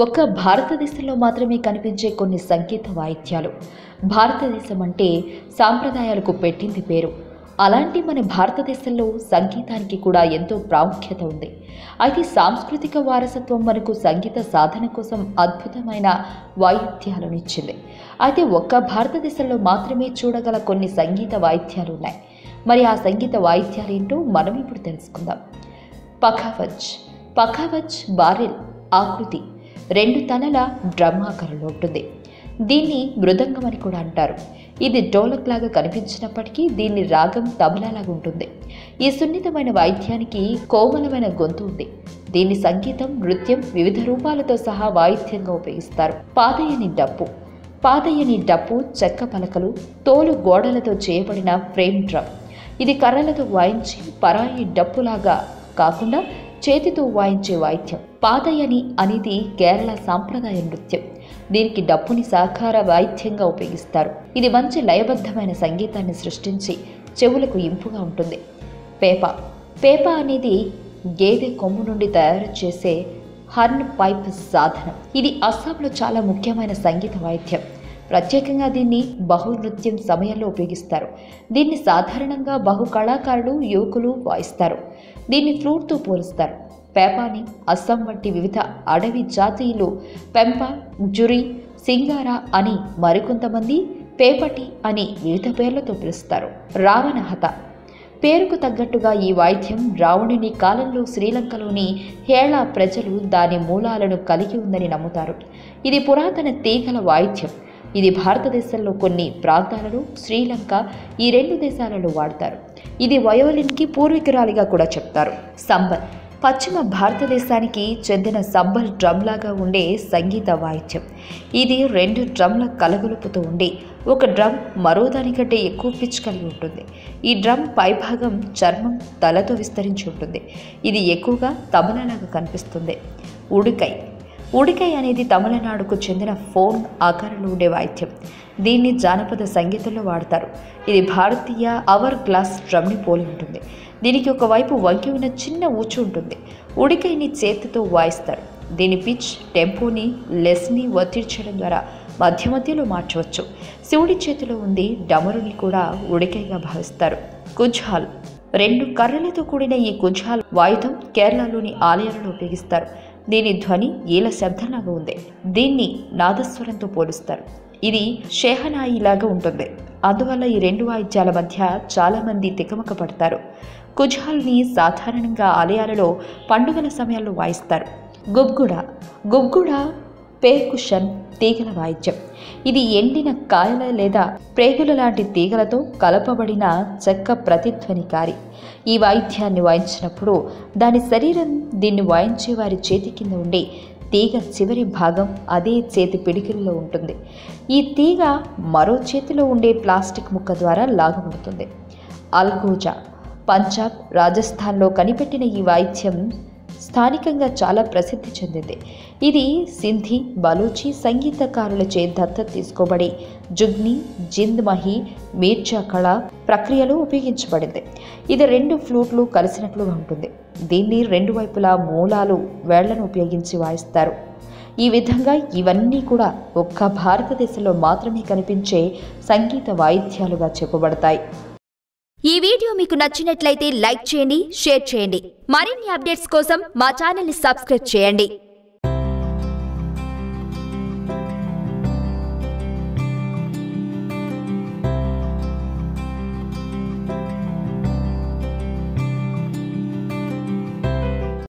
ఒక్క భారతదేశంలో మాత్రమే కనిపించే కొన్ని సంగీత వాయిద్యాలు భారతదేశం అంటే సాంప్రదాయాలకు పెట్టింది పేరు అలాంటి మన భారతదేశంలో సంగీతానికి కూడా ఎంతో ప్రాముఖ్యత ఉంది అయితే సాంస్కృతిక వారసత్వం మనకు సంగీత సాధన కోసం అద్భుతమైన వాయిద్యాలను ఇచ్చింది అయితే ఒక్క భారతదేశంలో మాత్రమే చూడగల కొన్ని సంగీత వాయిద్యాలు ఉన్నాయి మరి ఆ సంగీత వాయిద్యాలు ఏంటో మనం ఇప్పుడు తెలుసుకుందాం పఖావజ్ పఖావజ్ బారెల్ ఆకృతి రెండు తలల డ్రమ్ ఆకారంలో ఉంటుంది దీన్ని మృదంగం అని కూడా అంటారు ఇది డోలక్ లాగా కనిపించినప్పటికీ దీని రాగం తబలాలాగా ఉంటుంది ఈ సున్నితమైన వాయిద్యానికి కోమలమైన గొంతు ఉంది దీని సంగీతం నృత్యం వివిధ రూపాలతో సహా వాయిద్యంగా ఉపయోగిస్తారు పాదయ్యని డప్పు పాదయ్యని డప్పు చెక్క పలకలు తోలు గోడలతో చేయబడిన ఫ్రేమ్ డ్రమ్ ఇది కర్రలతో వాయించి పరాయి డప్పులాగా కాకుండా చేతితో వాయించే వాయిద్యం పాదయ్యని అనేది కేరళ సాంప్రదాయ నృత్యం దీనికి డప్పుని సాకార వాయిద్యంగా ఉపయోగిస్తారు ఇది మంచి లయబద్ధమైన సంగీతాన్ని సృష్టించి చెవులకు ఇంపుగా ఉంటుంది పేప పేప అనేది గేదె కొమ్ము నుండి తయారు చేసే హర్న్ పైప్ సాధనం ఇది అస్సాంలో చాలా ముఖ్యమైన సంగీత వాయిద్యం ప్రత్యేకంగా దీన్ని బహు నృత్యం సమయంలో ఉపయోగిస్తారు దీన్ని సాధారణంగా బహు కళాకారులు యువకులు వాయిస్తారు దీన్ని ఫ్లూట్తో పోలుస్తారు పేపాని అస్సాం వంటి వివిధ అడవి జాతీయులు పెంప జురి సింగారా అని మరికొంతమంది పేపటి అని వివిధ పేర్లతో పిలుస్తారు రావణహత పేరుకు తగ్గట్టుగా ఈ వాయిద్యం రావణుని కాలంలో శ్రీలంకలోని హేళ ప్రజలు దాని మూలాలను కలిగి ఉందని నమ్ముతారు ఇది పురాతన తీగల వాయిద్యం ఇది భారతదేశంలో కొన్ని ప్రాంతాలలో శ్రీలంక ఈ రెండు దేశాలలో వాడతారు ఇది వయోలిన్కి పూర్వీకురాలిగా కూడా చెప్తారు సంబల్ పశ్చిమ భారతదేశానికి చెందిన సంబల్ డ్రమ్ లాగా ఉండే సంగీత వాయిద్యం ఇది రెండు డ్రమ్ల కలగలుపుతూ ఉండి ఒక డ్రమ్ మరో దానికంటే ఎక్కువ పిచ్ కలిగి ఉంటుంది ఈ డ్రమ్ పైభాగం చర్మం తలతో విస్తరించి ఉంటుంది ఇది ఎక్కువగా తబలలాగా కనిపిస్తుంది ఉడుకై ఉడికై అనేది తమిళనాడుకు చెందిన ఫోన్ ఆకారంలో ఉండే వాయిద్యం దీన్ని జానపద సంగీతంలో వాడతారు ఇది భారతీయ అవర్ గ్లాస్ డ్రమ్ని పోలి ఉంటుంది దీనికి ఒకవైపు వంగి ఉన్న చిన్న ఊచు ఉంటుంది ఉడికైని చేతితో వాయిస్తారు దీని పిచ్ టెంపోని లెస్ని ఒత్తిడ్చడం ద్వారా మధ్య మధ్యలో మార్చవచ్చు శివుడి చేతిలో ఉంది డమరుని కూడా ఉడికైగా భావిస్తారు కుజ్హాల్ రెండు కర్రలతో కూడిన ఈ కుజ్హాల్ వాయుధం కేరళలోని ఆలయాలలో ఉపయోగిస్తారు దీని ధ్వని ఈల శబ్దంలాగా ఉంది దీన్ని నాదస్వరంతో పోలుస్తారు ఇది షేహనాయిలాగా ఉంటుంది అందువల్ల ఈ రెండు వాయిద్యాల మధ్య చాలామంది తికమక పడతారు కుజ్హాల్ని సాధారణంగా ఆలయాలలో పండుగల సమయాల్లో వాయిస్తారు గుబ్గుడ గుబ్గుడ పేర్కుషన్ తీగల వాయిద్యం ఇది ఎండిన కాయల లేదా ప్రేగుల లాంటి తీగలతో కలపబడిన చెక్క ప్రతిధ్వనికారి ఈ వాయిద్యాన్ని వాయించినప్పుడు దాని శరీరం దీన్ని వాయించే వారి చేతి కింద ఉండి తీగ చివరి భాగం అదే చేతి పిడికిల్లో ఉంటుంది ఈ తీగ మరో చేతిలో ఉండే ప్లాస్టిక్ ముక్క ద్వారా లాగబడుతుంది అల్గోజా పంజాబ్ రాజస్థాన్లో కనిపెట్టిన ఈ వాయిద్యం స్థానికంగా చాలా ప్రసిద్ధి చెందింది ఇది సింధీ బలూచి సంగీతకారులచే దత్తత తీసుకోబడి జుగ్ని జింద్ మహి మీర్జా కళ ప్రక్రియలో ఉపయోగించబడింది ఇది రెండు ఫ్లూట్లు కలిసినట్లుగా ఉంటుంది దీన్ని రెండు వైపులా మూలాలు వేళ్లను ఉపయోగించి వాయిస్తారు ఈ విధంగా ఇవన్నీ కూడా ఒక్క భారతదేశంలో మాత్రమే కనిపించే సంగీత వాయిద్యాలుగా చెప్పబడతాయి ఈ వీడియో మీకు నచ్చినట్లయితే లైక్ చేయండి షేర్ చేయండి మరిన్ని అప్డేట్స్ కోసం మా ఛానల్ని సబ్స్క్రైబ్ చేయండి